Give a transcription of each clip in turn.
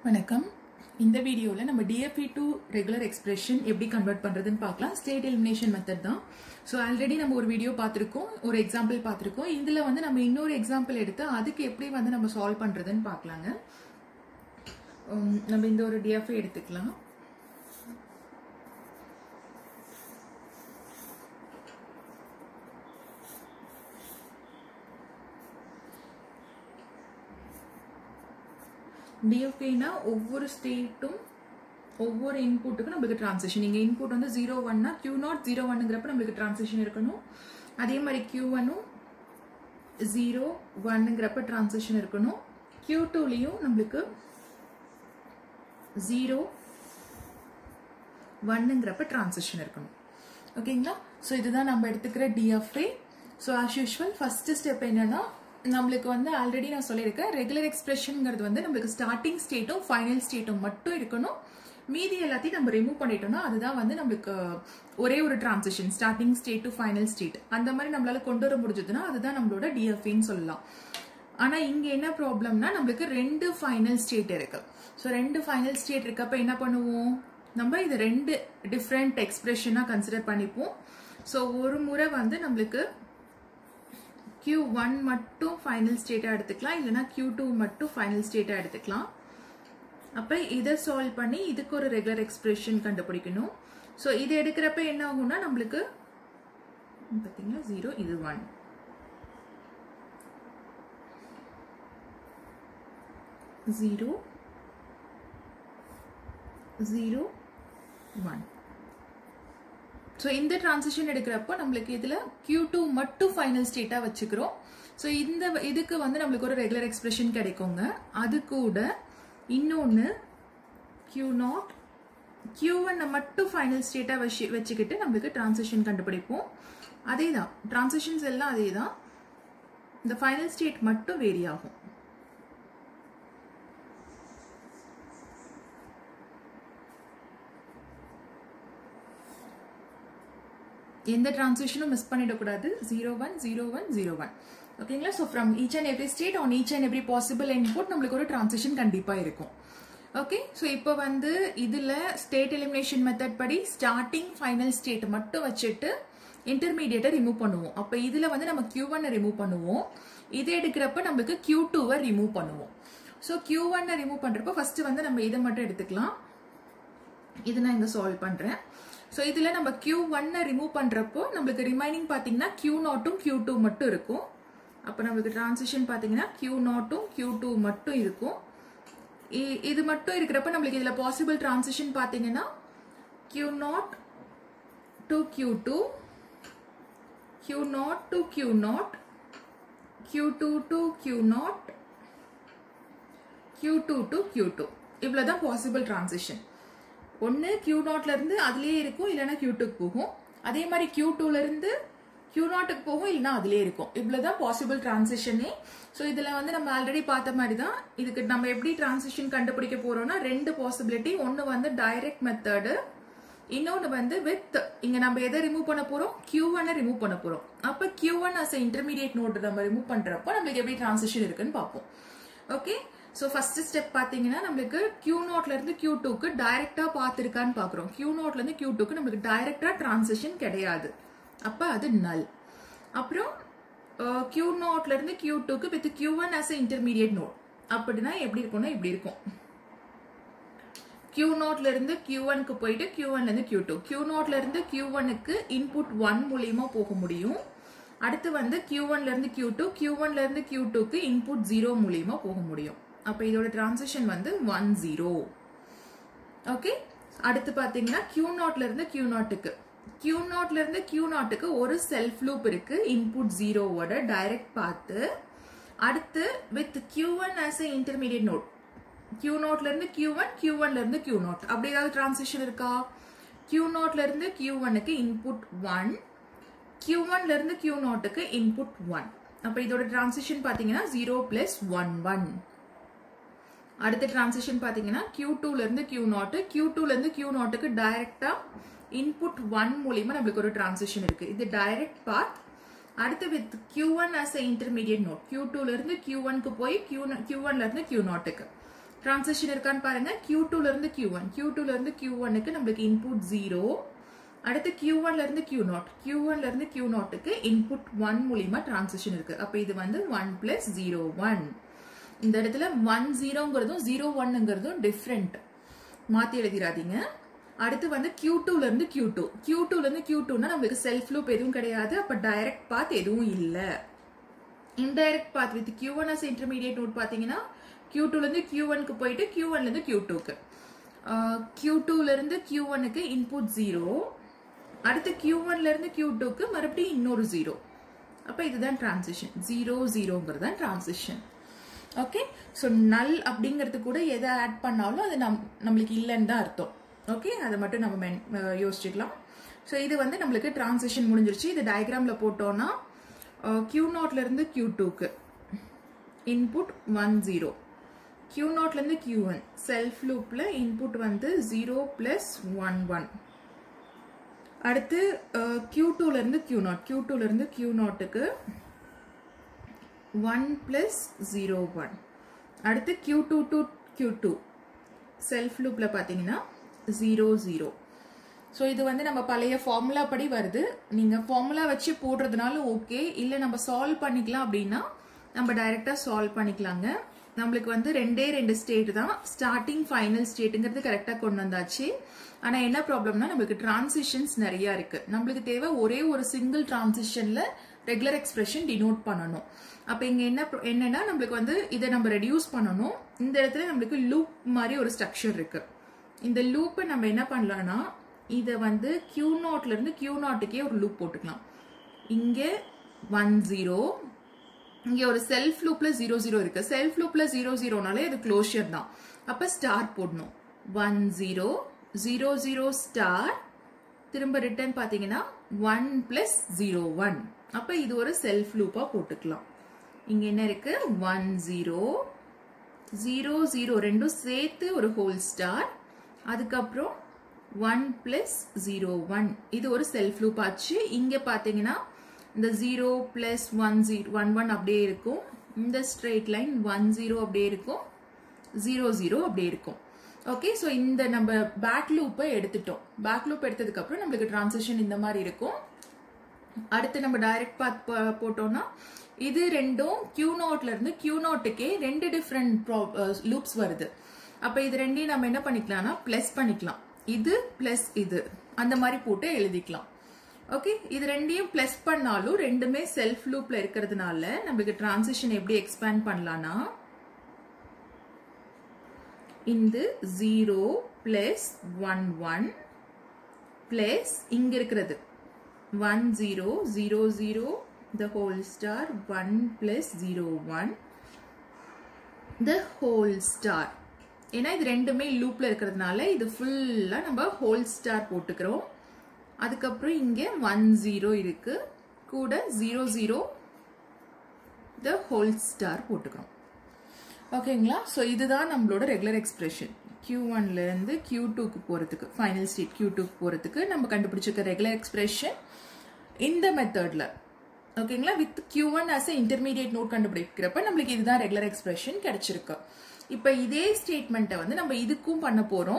வணக்கம் இந்த வீடியோவில் நம்ம டிஎஃப்இ டு ரெகுலர் எக்ஸ்பிரஷன் எப்படி கன்வெர்ட் பண்ணுறதுன்னு பார்க்கலாம் ஸ்டேட் எலிமினேஷன் மெத்தட் தான் ஸோ ஆல்ரெடி நம்ம ஒரு வீடியோ பார்த்துருக்கோம் ஒரு எக்ஸாம்பிள் பார்த்துருக்கோம் இதில் வந்து நம்ம இன்னொரு எக்ஸாம்பிள் எடுத்து அதுக்கு எப்படி வந்து நம்ம சால்வ் பண்ணுறதுன்னு பார்க்கலாங்க உம், நம்ம இந்த ஒரு டிஎஃப்ஐ எடுத்துக்கலாம் டிஎஃப்ஐனா ஒவ்வொரு ஸ்டேட்டும் ஒவ்வொரு இன்புட்டுக்கும் நம்மளுக்கு டிரான்சிஷன் இங்கே இன்புட் வந்து ஜீரோ ஒன்னா கியூ நாட் ஜீரோ ஒன்னுங்கிறப்ப நம்மளுக்கு டிரான்சிஷன் இருக்கணும் அதே மாதிரி கியூ ஒன்னும் ஜீரோ ஒன்னுங்கிறப்ப டிரான்சிஷன் இருக்கணும் கியூ டூலையும் நம்மளுக்கு ஜீரோ ஒன்னுங்கிறப்ப டிரான்சிஷன் இருக்கணும் ஓகேங்களா ஸோ இதுதான் நம்ம எடுத்துக்கிற DFA so as usual first step என்னன்னா நம்மளுக்கு வந்து ஆல்ரெடி நான் சொல்லியிருக்கேன் ரெகுலர் எக்ஸ்பிரஷன்ங்கிறது வந்து நம்மளுக்கு ஸ்டார்டிங் ஸ்டேட்டும் ஃபைனல் ஸ்டேட்டும் மட்டும் இருக்கணும் மீதி எல்லாத்தையும் நம்ம ரிமூவ் பண்ணிட்டோம்னா அதுதான் வந்து நம்மளுக்கு ஒரே ஒரு transition starting state to final state அந்த மாதிரி நம்மளால கொண்டு வர முடிஞ்சதுன்னா அதுதான் நம்மளோட டிஎஃப்ஏன்னு சொல்லலாம் ஆனா இங்க என்ன ப்ராப்ளம்னா நம்மளுக்கு ரெண்டு ஃபைனல் ஸ்டேட் இருக்கு ஸோ ரெண்டு ஃபைனல் ஸ்டேட் இருக்கப்ப என்ன பண்ணுவோம் நம்ம இது ரெண்டு டிஃப்ரெண்ட் எக்ஸ்பிரஷனா கன்சிடர் பண்ணிப்போம் ஸோ ஒரு முறை வந்து நம்மளுக்கு Q ஒன் மட்டும் ஃபைனல் ஸ்டேட்டாக எடுத்துக்கலாம் இல்லைனா Q டூ மட்டும் ஃபைனல் ஸ்டேட்டாக எடுத்துக்கலாம் அப்போ இதை சால்வ் பண்ணி இதுக்கு ஒரு ரெகுலர் எக்ஸ்பிரஷன் கண்டுபிடிக்கணும் ஸோ இது எடுக்கிறப்ப என்ன ஆகும்னா நம்மளுக்கு பார்த்தீங்கன்னா ஜீரோ இது one zero zero one so இந்த டிரான்சிஷன் எடுக்கிறப்போ நம்மளுக்கு இதில் Q2 டூ மட்டும் ஃபைனல் ஸ்டேட்டாக வச்சுக்கிறோம் ஸோ இந்த இதுக்கு வந்து நம்மளுக்கு ஒரு ரெகுலர் எக்ஸ்பிரஷன் கிடைக்குங்க அது கூட இன்னொன்று Q நாட் Q ஒன்னை மட்டும் ஃபைனல் ஸ்டேட்டாக வச்சு வச்சுக்கிட்டு நம்மளுக்கு டிரான்சிஷன் கண்டுபிடிப்போம் அதே தான் டிரான்சிஷன்ஸ் எல்லாம் அதே தான் இந்த ஃபைனல் ஸ்டேட் மட்டும் வேரி ஆகும் எந்த டிரான்சிஷனும் மிஸ் பண்ணிடக்கூடாது zero one zero one zero one ஓகேங்களா so from each and every state on each and every possible input நம்மளுக்கு ஒரு டிரான்சிஷன் கண்டிப்பாக இருக்கும் ஓகே ஸோ இப்போ வந்து இதில் ஸ்டேட் எலிமினேஷன் மெத்தட் படி ஸ்டார்டிங் ஃபைனல் ஸ்டேட் மட்டும் வச்சுட்டு இன்டர்மீடியட்டை ரிமூவ் பண்ணுவோம் அப்போ இதில் வந்து நம்ம கியூ ஒன்னை ரிமூவ் பண்ணுவோம் இது எடுக்கிறப்ப நம்மளுக்கு கியூ டூவை ரிமூவ் பண்ணுவோம் ஸோ கியூ ஒன்னை ரிமூவ் பண்ணுறப்போ ஃபர்ஸ்ட் வந்து நம்ம இதை மட்டும் எடுத்துக்கலாம் இது நான் இங்க சால்வ் பண்றேன் ஸோ இதுல நம்ம Q ஒன்னை ரிமூவ் பண்றப்போ நம்மளுக்கு ரிமைனிங் பாத்தீங்கன்னா Q நாட்டும் Q டூ மட்டும் இருக்கும் அப்போ நம்மளுக்கு டிரான்சிஷன் பாத்தீங்கன்னா Q நாட்டும் Q டூ மட்டும் இருக்கும் இ- இது மட்டும் இருக்கிறப்ப நம்மளுக்கு இதுல பாசிபிள் டிரான்சிஷன் பாத்தீங்கன்னா Q naught to Q two Q naught to Q naught Q two to Q naught Q two to Q two இவ்வளவுதான் பாசிபிள் டிரான்சிஷன் ஒன்று கியூ நாட்ல இருந்து அதுலயே இருக்கும் இல்லைன்னா கியூ டூக்கு போகும் அதே மாதிரி கியூ டூல இருந்து கியூ நாட்டுக்கு போகும் இல்லைன்னா அதுலயே இருக்கும் இவ்வளவுதான் பாசிபிள் டிரான்சிஷனே ஸோ இதுல வந்து நம்ம ஆல்ரெடி பார்த்த மாதிரி தான் இதுக்கு நம்ம எப்படி டிரான்சிஷன் கண்டுபிடிக்க போறோம்னா ரெண்டு பாசிபிலிட்டி ஒன்று வந்து டைரக்ட் மெத்தடு இன்னொன்று வந்து வித் இங்க நம்ம எதை ரிமூவ் பண்ண போறோம் கியூ ஒன்னை ரிமூவ் பண்ண போறோம் அப்போ Q one as intermediate node நம்ம ரிமூவ் பண்றப்போ நம்மளுக்கு எப்படி டிரான்சிஷன் இருக்குன்னு பார்ப்போம் ஓகே ஸோ ஃபர்ஸ்ட் ஸ்டெப் பார்த்தீங்கன்னா நம்மளுக்கு கியூ நோட்ல இருந்து கியூ டூக்கு டைரக்டா பார்த்துருக்கான்னு பார்க்குறோம் கியூ நோட்ல இருந்து கியூ டூக்கு நம்மளுக்கு டைரக்டா டிரான்சிஷன் கிடையாது அப்போ அது நல் அப்புறம் கியூ நோட்ல இருந்து கியூ டூக்கு with Q one as intermediate node அப்படின்னா எப்படி இருக்கும்னா இப்படி இருக்கும் கியூ நோட்ல இருந்து கியூ ஒன்க்கு போயிட்டு கியூ ஒன்ல இருந்து கியூ டூ கியூ நோட்ல இருந்து கியூ ஒன்னுக்கு இன்புட் ஒன் மூலியமா போக முடியும் அடுத்து வந்து கியூ ஒன்ல இருந்து கியூ டூ கியூ ஒன்ல இருந்து கியூ டூக்கு இன்புட் ஜீரோ மூலியமா போக முடியும் அப்ப இதோட டிரான்சிஷன் வந்து ஒன் ஜீரோ ஓகே அடுத்து பாத்தீங்கன்னா கியூ நாட்ல இருந்து கியூ நாட்டுக்கு கியூ நாட்ல இருந்து கியூ நாட்டுக்கு ஒரு செல்ஃப் லூப் இருக்கு இன்புட் ஜீரோவோட டைரக்ட் பார்த்து அடுத்து with Q one as a intermediate node Q நோட்ல இருந்து கியூ ஒன் கியூ ஒன்ல இருந்து கியூ நாட் அப்படி ஏதாவது டிரான்சிஷன் இருக்கா கியூ நோட்ல இருந்து கியூ ஒனுக்கு இன்புட் ஒன் கியூ ஒன்ல இருந்து கியூ நாட்டுக்கு இன்புட் ஒன் அப்ப இதோட டிரான்சிஷன் பாத்தீங்கன்னா ஜீரோ பிளஸ் ஒன் ஒன் அடுத்த டிரான்சிஷன் பாத்தீங்கன்னா கியூ டூல இருந்து கியூ நாட் கியூ டூல இருந்து கியூ நாட்டுக்கு டைரக்டா இன்புட் ஒன் மூலியமா நம்மளுக்கு ஒரு டிரான்சிஷன் இருக்கு இது டைரக்ட் பாத் அடுத்து with Q one as intermediate node Q டூல இருந்து கியூ ஒன்க்கு போய் கியூ கியூ ஒன்ல இருந்து கியூ நாட்டுக்கு டிரான்சிஷன் இருக்கான்னு பாருங்க கியூ டூல இருந்து கியூ ஒன் கியூ டூல இருந்து கியூ ஒன்னுக்கு நம்மளுக்கு இன்புட் ஜீரோ அடுத்து கியூ ஒன்ல இருந்து கியூ நாட் கியூ ஒன்ல இருந்து கியூ நாட்டுக்கு இன்புட் ஒன் மூலியமா டிரான்சிஷன் இருக்கு அப்ப இது வந்து ஒன் பிளஸ் ஜீரோ ஒன் இந்த இடத்துல ஒன் ஜீரோங்கிறதும் ஜீரோ ஒன்னுங்கிறதும் டிஃப்ரெண்ட் மாத்தி எழுதிடாதீங்க அடுத்து வந்து கியூ டூல இருந்து கியூ டூ கியூ டூல இருந்து கியூ டூனா நம்மளுக்கு செல்ஃப் லூப் எதுவும் கிடையாது அப்ப டைரக்ட் பாத் எதுவும் இல்ல indirect path with Q one as intermediate node பாத்தீங்கன்னா கியூ டூல இருந்து கியூ ஒன்க்கு போயிட்டு கியூ ஒன்ல இருந்து கியூ டூக்கு கியூ டூல இருந்து கியூ ஒனுக்கு இன்புட் ஜீரோ அடுத்து கியூ ஒன்ல இருந்து கியூ டூக்கு மறுபடியும் இன்னொரு ஜீரோ அப்ப இதுதான் டிரான்சிஷன் ஜீரோ ஜீரோங்கிறது தான் டிரான்சிஷன் ஓகே ஸோ நல் அப்படிங்கிறது கூட எதை ஆட் பண்ணாலும் அது நம் நம்மளுக்கு இல்லைன்னு தான் அர்த்தம் ஓகே அதை மட்டும் நம்ம மென் யோசிச்சுக்கலாம் ஸோ இது வந்து நம்மளுக்கு டிரான்சிஷன் முடிஞ்சிருச்சு இது டயக்ராமில் போட்டோம்னா கியூ நாட்லேருந்து கியூ டூக்கு இன்புட் ஒன் ஜீரோ கியூ நாட்லேருந்து கியூ ஒன் செல்ஃப் லூப்பில் இன்புட் வந்து ஜீரோ ப்ளஸ் ஒன் ஒன் அடுத்து கியூ டூலேருந்து கியூ நாட் கியூ டூலேருந்து கியூ நாட்டுக்கு ஒன் ப்ளஸ் ஜீரோ ஒன் அடுத்து Q two to Q two self லூப்பில் பார்த்தீங்கன்னா ஜீரோ ஜீரோ ஸோ இது வந்து நம்ம பழைய ஃபார்முலா படி வருது நீங்கள் ஃபார்முலா வச்சு போடுறதுனால ஓகே இல்லை நம்ம சால்வ் பண்ணிக்கலாம் அப்படின்னா நம்ம டைரெக்டாக சால்வ் பண்ணிக்கலாங்க நம்மளுக்கு வந்து ரெண்டே ரெண்டு ஸ்டேட் தான் ஸ்டார்டிங் ஃபைனல் ஸ்டேட்டுங்கிறது கரெக்டாக கொண்டு வந்தாச்சு ஆனால் என்ன ப்ராப்ளம்னா நம்மளுக்கு டிரான்சிஷன்ஸ் நிறையா இருக்கு நம்மளுக்கு தேவை ஒரே ஒரு சிங்கிள் டிரான்சிஷனில் ரெகுலர் எக்ஸ்பிரஷன் டினோட் பண்ணணும் அப்போ இங்கே என்ன என்னன்னா நம்மளுக்கு வந்து இதை நம்ம ரெடியூஸ் பண்ணணும் இந்த இடத்துல நம்மளுக்கு லூப் மாதிரி ஒரு ஸ்ட்ரக்சர் இருக்கு இந்த லூப்பை நம்ம என்ன பண்ணலாம்னா இதை வந்து கியூ நாட்ல இருந்து கியூ நாட்டுக்கே ஒரு லூப் போட்டுக்கலாம் இங்கே ஒன் ஜீரோ இங்கே ஒரு செல்ஃப் லூப்ல ஜீரோ ஜீரோ இருக்கு செல்ஃப் லூப்ல ஜீரோ ஜீரோனாலே அது க்ளோஷர் தான் அப்போ ஸ்டார் போடணும் one zero zero zero star திரும்ப ரிட்டர்ன் பார்த்தீங்கன்னா ஒன் பிளஸ் ஜீரோ ஒன் அப்போ இது ஒரு செல்ஃப் லூப்பாக போட்டுக்கலாம் இங்கே என்ன இருக்கு ஒன் ஜீரோ ஜீரோ ஜீரோ ரெண்டும் சேர்த்து ஒரு ஹோல் ஸ்டார் அதுக்கப்புறம் ஒன் பிளஸ் ஜீரோ ஒன் இது ஒரு செல்ஃப் லூப் ஆச்சு இங்கே பார்த்தீங்கன்னா இந்த zero plus one zero one one அப்படியே இருக்கும் இந்த ஸ்ட்ரெயிட் லைன் ஒன் ஜீரோ அப்படியே இருக்கும் ஜீரோ ஜீரோ அப்படியே இருக்கும் ஓகே ஸோ இந்த நம்ம பேக் லூப்பை எடுத்துட்டோம் பேக் லூப் எடுத்ததுக்கு அப்புறம் நம்மளுக்கு டிரான்சிஷன் இந்த மாதிரி இருக்கும் அடுத்து நம்ம டைரக்ட் பாத் போட்டோம்னா இது ரெண்டும் கியூ நோட்ல இருந்து கியூ நோட்டுக்கே ரெண்டு டிஃப்ரெண்ட் லூப்ஸ் வருது அப்ப இது ரெண்டையும் நம்ம என்ன பண்ணிக்கலாம்னா பிளஸ் பண்ணிக்கலாம் இது பிளஸ் இது அந்த மாதிரி போட்டு எழுதிக்கலாம் ஓகே இது ரெண்டையும் பிளஸ் பண்ணாலும் ரெண்டுமே செல்ஃப் லூப்ல இருக்கிறதுனால நம்மளுக்கு டிரான்சிஷன் எப்படி எக்ஸ்பேண்ட் பண்ணலாம்னா இந்த zero plus one one plus இங்க இருக்கிறது one zero zero zero the whole star 1 plus 0 1 the whole star ஏன்னா இது ரெண்டுமே லூப்ல இருக்கிறதுனால இது ஃபுல்லா நம்ம ஹோல் ஸ்டார் போட்டுக்கிறோம் அதுக்கப்புறம் இங்கே ஒன் ஜீரோ இருக்கு கூட zero zero the whole star போட்டுக்கிறோம் ஓகேங்களா ஸோ இதுதான் நம்மளோட ரெகுலர் எக்ஸ்பிரஷன் கியூ ஒன்லேருந்து கியூ டூக்கு போகிறதுக்கு ஃபைனல் ஸ்டேட் கியூ டூக்கு போகிறதுக்கு நம்ம கண்டுபிடிச்சிருக்க ரெகுலர் எக்ஸ்பிரஷன் இந்த மெத்தடில் ஓகேங்களா with Q one as intermediate node கண்டுபிடிக்கிறப்ப நம்மளுக்கு இதுதான் ரெகுலர் எக்ஸ்பிரஷன் கிடைச்சிருக்கு இப்போ இதே ஸ்டேட்மெண்ட்டை வந்து நம்ம இதுக்கும் பண்ண போறோம்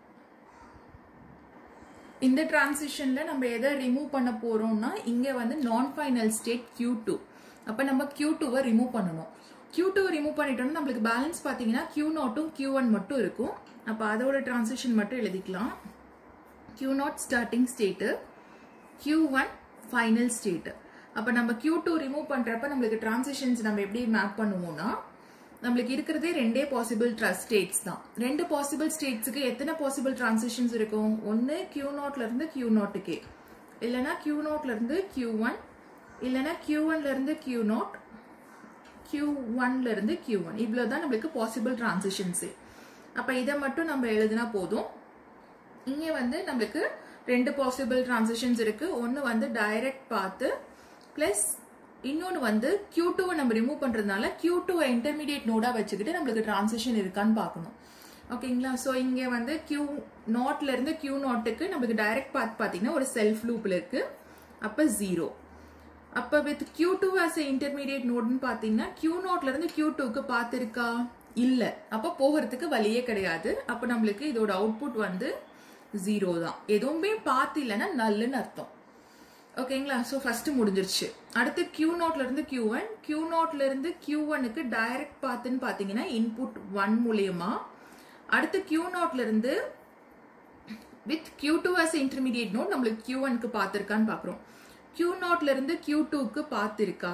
இந்த டிரான்சிஷன்ல நம்ம எதை ரிமூவ் பண்ண போறோம்னா இங்க வந்து நான் ஃபைனல் ஸ்டேட் கியூ டூ அப்ப நம்ம கியூ டூவை ரிமூவ் பண்ணணும் கியூ டூ ரிமூவ் பண்ணிட்டோம்னா நம்மளுக்கு பேலன்ஸ் பாத்தீங்கன்னா கியூ நாட்டும் கியூ ஒன் மட்டும் இருக்கும் அப்ப அதோட டிரான்சிஷன் மட்டும் எழுதிக்கலாம் Q naught starting state Q one final state அப்போ நம்ம கியூ டூ ரிமூவ் பண்ணுறப்ப நம்மளுக்கு டிரான்சிஷன்ஸ் நம்ம எப்படி மேப் பண்ணுவோம்னா நம்மளுக்கு இருக்கிறதே ரெண்டே பாசிபிள் ஸ்டேட்ஸ் தான் ரெண்டு பாசிபிள் ஸ்டேட்ஸுக்கு எத்தனை பாசிபிள் டிரான்சிஷன்ஸ் இருக்கும் ஒன்று கியூ நாட்ல இருந்து கியூ நாட்டுக்கே இல்லைனா கியூ நாட்ல இருந்து கியூ ஒன் இல்லைனா கியூ ஒன்ல இருந்து கியூ நாட் கியூ ஒன்ல இருந்து கியூ ஒன் இவ்வளோ தான் நம்மளுக்கு பாசிபிள் டிரான்சிஷன்ஸே அப்போ இதை மட்டும் நம்ம எழுதினா போதும் இங்கே வந்து நம்மளுக்கு ரெண்டு பாசிபிள் டிரான்சிஷன்ஸ் இருக்கு ஒன்று வந்து டைரக்ட் பார்த்து பிளஸ் இன்னொன்று வந்து கியூ டூவை நம்ம ரிமூவ் பண்ணுறதுனால கியூ டூவை இன்டர்மீடியட் நோடாக வச்சுக்கிட்டு நம்மளுக்கு டிரான்சிஷன் இருக்கான்னு பார்க்கணும் ஓகேங்களா ஸோ இங்கே வந்து கியூ நாட்ல இருந்து கியூ நாட்டுக்கு நம்மளுக்கு டைரக்ட் பாத் பார்த்தீங்கன்னா ஒரு செல்ஃப் லூப்பில் இருக்கு அப்போ ஜீரோ அப்போ with Q two as intermediate நோட்னு பார்த்தீங்கன்னா கியூ நோட்ல இருந்து கியூ டூக்கு பார்த்துருக்கா இல்லை அப்போ போகிறதுக்கு வழியே கிடையாது அப்போ நம்மளுக்கு இதோட அவுட்புட் வந்து ஜீரோ தான் எதுவுமே பார்த்து இல்லைன்னா நல்லுன்னு அர்த்தம் ஓகேங்களா ஸோ ஃபர்ஸ்ட் முடிஞ்சிருச்சு அடுத்து கியூ நோட்ல இருந்து கியூ ஒன் கியூ நோட்ல இருந்து கியூ ஒனுக்கு டைரக்ட் பாத்துன்னு பார்த்தீங்கன்னா இன்புட் ஒன் மூலியமா அடுத்து கியூ நோட்ல இருந்து with Q two as intermediate node நம்மளுக்கு கியூ ஒனுக்கு பார்த்துருக்கான்னு பார்க்குறோம் கியூ நோட்ல இருந்து கியூ டூக்கு பார்த்துருக்கா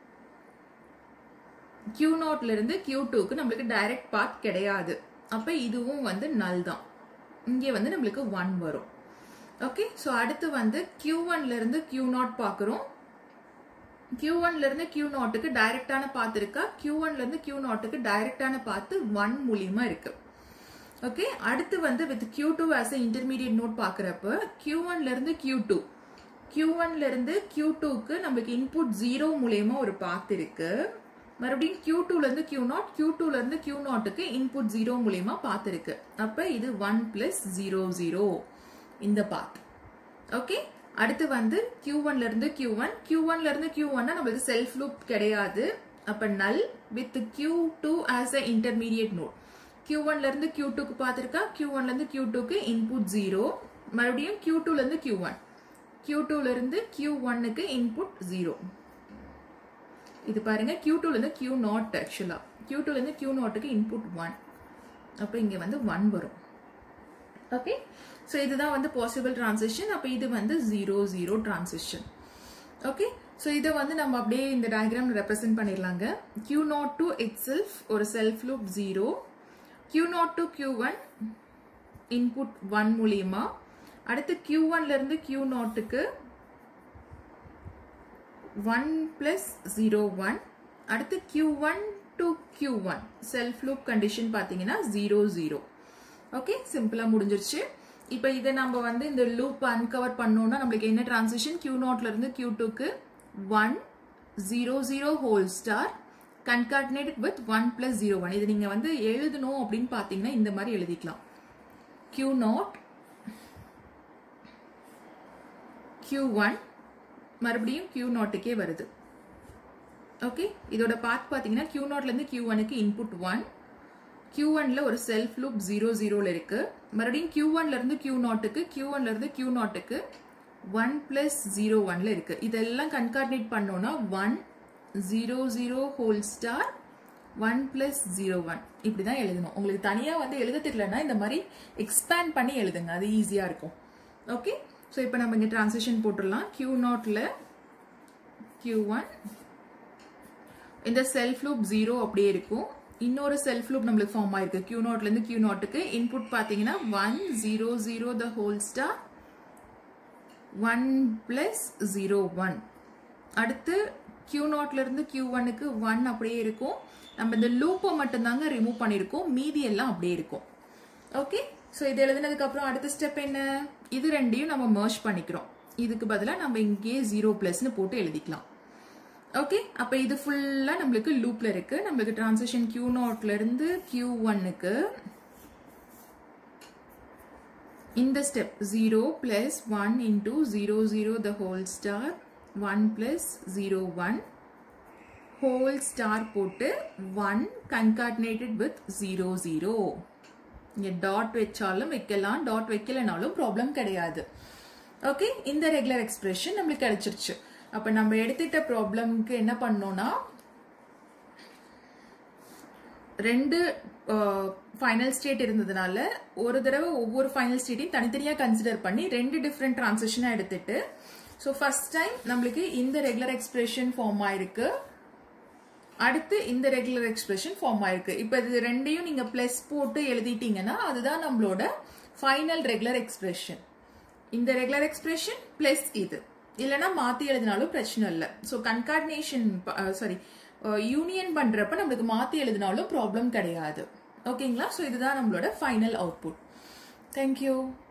கியூ நோட்ல இருந்து கியூ டூக்கு நம்மளுக்கு டைரக்ட் பாத் கிடையாது அப்ப இதுவும் வந்து நல் தான் இங்கே வந்து நம்மளுக்கு ஒன் வரும் ஓகே ஸோ அடுத்து வந்து கியூ ஒன்ல இருந்து கியூ நாட் பார்க்குறோம் கியூ ஒன்ல இருந்து கியூ நாட்டுக்கு டைரக்டான பாத்து இருக்கா கியூ ஒன்ல இருந்து கியூ நாட்டுக்கு டைரக்டான பாத்து ஒன் மூலியமா இருக்கு ஓகே அடுத்து வந்து with Q two as intermediate node பார்க்குறப்ப கியூ ஒன்ல இருந்து கியூ டூ கியூ ஒன்ல இருந்து கியூ டூக்கு நம்மளுக்கு இன்புட் ஜீரோ மூலியமா ஒரு பாத்து இருக்கு மறுபடியும் கியூ டூல இருந்து கியூ நாட் கியூ டூல இருந்து கியூ நாட்டுக்கு இன்புட் ஜீரோ மூலியமா பாத்து இருக்கு அப்ப இது ஒன் பிளஸ் ஜீரோ ஜீரோ இந்த பாத் ஓகே அடுத்து வந்து கியூ ஒன்ல இருந்து கியூ ஒன் கியூ ஒன்ல இருந்து கியூ ஒன்னா நம்மளுக்கு செல்ஃப் லூப் கிடையாது அப்ப null with Q two as a intermediate node Q ஒன்ல இருந்து கியூ டூக்கு பார்த்துருக்கா கியூ ஒன்ல இருந்து கியூ டூக்கு இன்புட் ஜீரோ மறுபடியும் கியூ டூல இருந்து கியூ ஒன் கியூ டூல இருந்து கியூ ஒன்னுக்கு இன்புட் ஜீரோ இது பாருங்க கியூ டூல இருந்து கியூ நாட் ஆக்சுவலா கியூ டூல இருந்து கியூ நாட்டுக்கு இன்புட் ஒன் அப்போ இங்க வந்து ஒன் வரும் ஓகே ஸோ இதுதான் வந்து பாசிபிள் டிரான்சிஷன் அப்போ இது வந்து zero zero transition okay so இதை வந்து நம்ம அப்படியே இந்த டயக்ராம் ரெப்ரசென்ட் பண்ணிடலாங்க Q naught to it self ஒரு self loop zero Q naught to Q one input one மூலியமா அடுத்து கியூ ஒன்ல இருந்து கியூ நாட்டுக்கு ஒன் பிளஸ் ஜீரோ ஒன் அடுத்து Q one to Q one self loop condition பார்த்தீங்கன்னா zero zero okay சிம்பிளாக முடிஞ்சிருச்சு இப்போ இதை நம்ம வந்து இந்த லூப் அன்கவர் பண்ணோம்னா நம்மளுக்கு என்ன டிரான்சிஷன் கியூ நாட்ல இருந்து கியூ டூக்கு one zero zero whole star concatenated with one plus zero one இது நீங்கள் வந்து எழுதணும் அப்படின்னு பார்த்தீங்கன்னா இந்த மாதிரி எழுதிக்கலாம் கியூ நாட் கியூ ஒன் மறுபடியும் கியூ நாட்டுக்கே வருது ஓகே இதோட பாத் பார்த்தீங்கன்னா கியூ நாட்லேருந்து கியூ ஒனுக்கு இன்புட் ஒன் கியூ ஒன்ல ஒரு செல்ஃப் லூப் ஜீரோ ஜீரோல இருக்கு மறுபடியும் கியூ ஒன்ல இருந்து கியூ நாட்டுக்கு கியூ ஒன்ல இருந்து கியூ நாட்டுக்கு ஒன் பிளஸ் ஜீரோ ஒன்ல இருக்கு இதெல்லாம் கன்கார்டினேட் பண்ணோம்னா one zero zero whole star one plus zero one இப்படிதான் எழுதணும் உங்களுக்கு தனியா வந்து எழுத தெரியலன்னா இந்த மாதிரி எக்ஸ்பேண்ட் பண்ணி எழுதுங்க அது ஈஸியா இருக்கும் ஓகே ஸோ இப்போ நம்ம இங்கே டிரான்சிஷன் போட்டுடலாம் கியூ நாட்ல கியூ ஒன் இந்த செல்ஃப் லூப் ஜீரோ அப்படியே இருக்கும் இன்னொரு செல்ஃப் லூப் நம்மளுக்கு ஃபார்ம் ஆயிருக்கு கியூ நாட்ல இருந்து கியூ நாட்டுக்கு இன்புட் பாத்தீங்கன்னா one zero zero the whole star one plus zero one அடுத்து கியூ நாட்ல இருந்து கியூ ஒன்னுக்கு ஒன் அப்படியே இருக்கும் நம்ம இந்த லூப்பை மட்டும்தாங்க ரிமூவ் பண்ணியிருக்கோம் மீதி எல்லாம் அப்படியே இருக்கும் ஓகே ஸோ இது எழுதினதுக்கு அப்புறம் அடுத்த ஸ்டெப் என்ன இது ரெண்டையும் நம்ம மர்ச் பண்ணிக்கிறோம் இதுக்கு பதிலாக நம்ம இங்கேயே ஜீரோ பிளஸ்னு போட்டு எழுதிக்கலாம் ஓகே அப்போ இது ஃபுல்லாக நம்மளுக்கு லூப்ல இருக்கு நம்மளுக்கு டிரான்சிஷன் கியூ நோட்ல இருந்து கியூ ஒன்னுக்கு இந்த step zero plus one into zero zero the whole star one plus zero one whole star போட்டு one concatenated with zero zero இங்கே டாட் வச்சாலும் வைக்கலாம் டாட் வைக்கலனாலும் ப்ராப்ளம் கிடையாது ஓகே இந்த ரெகுலர் எக்ஸ்பிரஷன் நம்மளுக்கு கிடைச்சிருச்சு அப்ப நம்ம எடுத்துட்ட ப்ராப்ளம்க்கு என்ன பண்ணோம்னா ரெண்டு ஃபைனல் ஸ்டேட் இருந்ததுனால ஒரு தடவை ஒவ்வொரு ஃபைனல் ஸ்டேட்டையும் தனித்தனியாக கன்சிடர் பண்ணி ரெண்டு டிஃப்ரெண்ட் டிரான்சிஷனாக எடுத்துட்டு ஸோ ஃபர்ஸ்ட் டைம் நம்மளுக்கு இந்த ரெகுலர் எக்ஸ்பிரஷன் ஃபார்ம் ஆயிருக்கு அடுத்து இந்த ரெகுலர் எக்ஸ்பிரஷன் ஃபார்ம் ஆயிருக்கு இப்போ இது ரெண்டையும் நீங்க பிளஸ் போட்டு எழுதிட்டீங்கன்னா அதுதான் நம்மளோட ஃபைனல் ரெகுலர் எக்ஸ்பிரஷன் இந்த ரெகுலர் எக்ஸ்பிரஷன் பிளஸ் இது இல்லைன்னா மாத்தி எழுதினாலும் பிரச்சனை இல்லை ஸோ கன்கார்டினேஷன் சாரி யூனியன் பண்றப்ப நம்மளுக்கு மாத்தி எழுதினாலும் ப்ராப்ளம் கிடையாது ஓகேங்களா ஸோ இதுதான் நம்மளோட ஃபைனல் அவுட்புட் தேங்க்யூ